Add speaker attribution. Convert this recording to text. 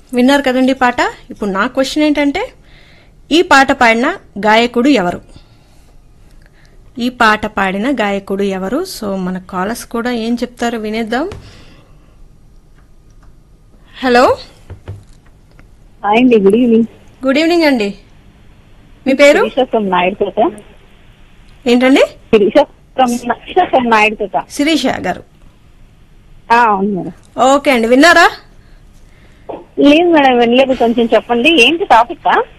Speaker 1: విన్నారు కదండి పాట ఇప్పుడు నా క్వశ్చన్ ఏంటంటే ఈ పాట పాడిన గాయకుడు ఎవరు ఈ పాట పాడిన గాయకుడు ఎవరు సో మన కాలర్స్ కూడా ఏం చెప్తారో వినేద్దాం హలో
Speaker 2: హాయ్ అండి గుడ్ ఈవినింగ్
Speaker 1: గుడ్ ఈవినింగ్ అండి మీ పేరు
Speaker 2: శిరీష ఫ్రమ్ నాయుడుపేట
Speaker 1: ఏంటండి
Speaker 2: శిరీష ఫ్రమ్ శిరీష ఫ్రమ్ నాయుడుపేట
Speaker 1: శిరీష గారు
Speaker 2: ఆ, అవును మేడం
Speaker 1: ఓకే అండి విన్నారా
Speaker 2: లేదు మేడం వెళ్ళలేదు కొంచెం చెప్పండి ఏంటి టాపిక్